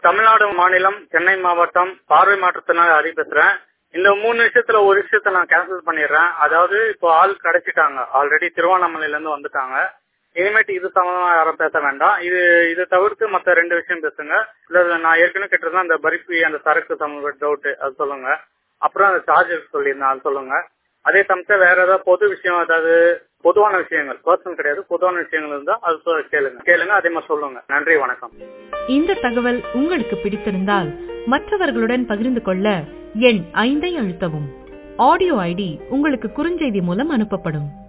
தமிழ்நாடு மாநிலம் சென்னை மாவட்டம் பார்வை மாற்றத்தினால அறி பேசுறேன் இந்த மூணு விஷயத்துல ஒரு விஷயத்த நான் கேன்சல் பண்ணிடுறேன் அதாவது இப்போ ஆள் கிடைச்சிட்டாங்க ஆல்ரெடி திருவண்ணாமலையில இருந்து வந்துட்டாங்க இனிமேட்டு இது சம்பந்தமா யாரும் பேச வேண்டாம் இது இதை தவிர்த்து மத்த ரெண்டு விஷயம் பேசுங்க இல்ல நான் ஏற்கனவே கேட்டிருந்தேன் அந்த பரிப்பு அந்த சரக்கு சம்பந்த டவுட் அது சொல்லுங்க அப்புறம் அந்த சார்ஜர் சொல்லியிருந்தேன் அது சொல்லுங்க அதே சமயத்தில் வேற ஏதாவது பொது விஷயம் ஏதாவது பொதுவான விஷயங்கள் பர்சனல் கிடையாது பொதுவான விஷயங்கள் இருந்தா அது சொ- கேளுங்க கேளுங்க அதே மாதிரி சொல்லுங்க நன்றி வணக்கம் இந்த தகவல் உங்களுக்கு பிடித்திருந்தால் மற்றவர்களுடன் பகிர்ந்து கொள்ள எண் ஐந்தை அழுத்தவும் ஆடியோ ஐடி உங்களுக்கு குறுஞ்செய்தி மூலம் அனுப்பப்படும்